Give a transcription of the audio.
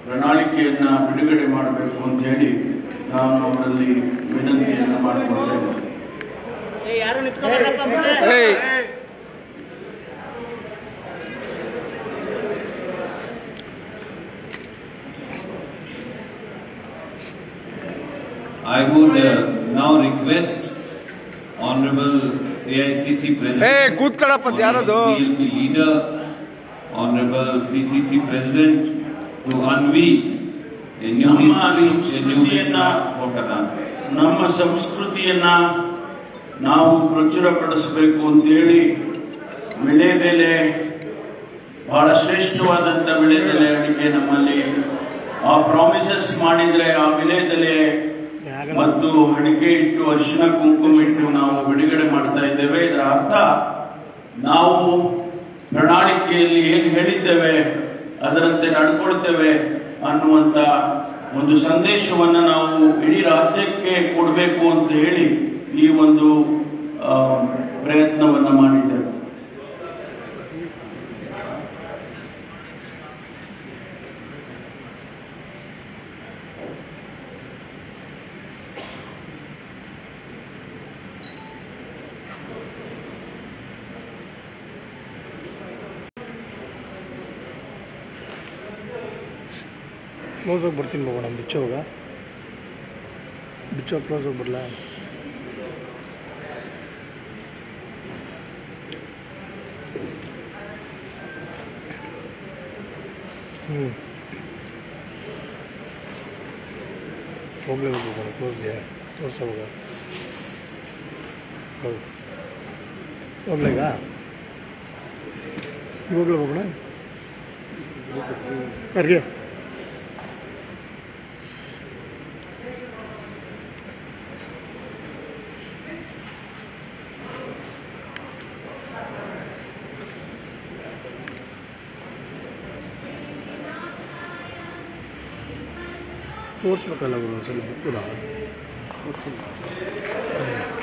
ಪ್ರಣಾಳಿಕೆಯನ್ನ ಬಿಡುಗಡೆ ಮಾಡಬೇಕು ಅಂತ ಹೇಳಿ ನಾನು ಅವರಲ್ಲಿ ವಿನಂತಿಯನ್ನ ಮಾಡಿಕೊಳ್ತೇನೆ ಏ ಯಾರು ನಿಂತ್ಕೊಬಾರ್ದಪ್ಪ ಮುಂದೆ ಏಯ್ I would uh, now request Honorable AICC President, ಏ ಕೂತ್ಕೊಳ್ಳಪ್ಪ ಅದ್ ಯಾರದು Honorable CLP Leader, Honorable PCC President to unveil a new ನಮ್ಮ history, a new ಸಂಸ್ಕೃತಿಯನ್ನ vista for Karnataka. ನಮ್ಮ ಸಂಸ್ಕೃತಿಯನ್ನ ನಾವು ಪ್ರಚುರಪಡಿಸಬೇಕು ಅಂತೇಳಿ ವಿಳೆದೆಲೆ ಬಹಳ ಶ್ರೇಷ್ಠವಾದಂಥ ವಿಳೆದೆಲೆ ಅಡಿಕೆ ನಮ್ಮಲ್ಲಿ ಆ ಪ್ರಾಮಿಸಸ್ ಮಾಡಿದ್ರೆ ಆ ವಿಳೆದೆಲೆ ಮತ್ತು ಅಡಿಕೆ ಇಟ್ಟು ಅರಿಶಿನ ಕುಂಕುಮ ಇಟ್ಟು ನಾವು ಬಿಡುಗಡೆ ಮಾಡ್ತಾ ಇದ್ದೇವೆ ಇದರ ಅರ್ಥ ನಾವು ಪ್ರಣಾಳಿಕೆಯಲ್ಲಿ ಏನು ಹೇಳಿದ್ದೇವೆ ಅದರಂತೆ ನಡ್ಕೊಳ್ತೇವೆ ಅನ್ನುವಂತ ಒಂದು ಸಂದೇಶವನ್ನ ನಾವು ಇಡೀ ರಾಜ್ಯಕ್ಕೆ ಕೊಡಬೇಕು ಅಂತ ಹೇಳಿ ಈ ಒಂದು ಆ, ಪ್ರಯತ್ನವನ್ನ ಮಾಡಿದ್ದೇವೆ ಕ್ಲೋಸ್ ಹೋಗಿ ಬರ್ತೀನಿ ಹೋಗೋಣ ಬಿಚ್ಚೋಗ ಬಿಚ್ಚೋ ಕ್ಲೋಸ್ ಹೋಗಿ ಬರಲಾ ಹ್ಞೂ ಹೋಗ್ಲೇ ಹೋಗೋಣ ಕ್ಲೋಸ್ಗೆ ತೋರ್ಸ ಹೋಗ ಹೌದು ಹೋಗ್ಲೇಗ ಇವಾಗಲೇ ಹೋಗೋಣ ಕರ್ಗೆ ತೋರಿಸ್ಬೇಕಲ್ಲ ಗುರು ಒಂದ್ಸಲ ಬುಕ್ ಕೂಡ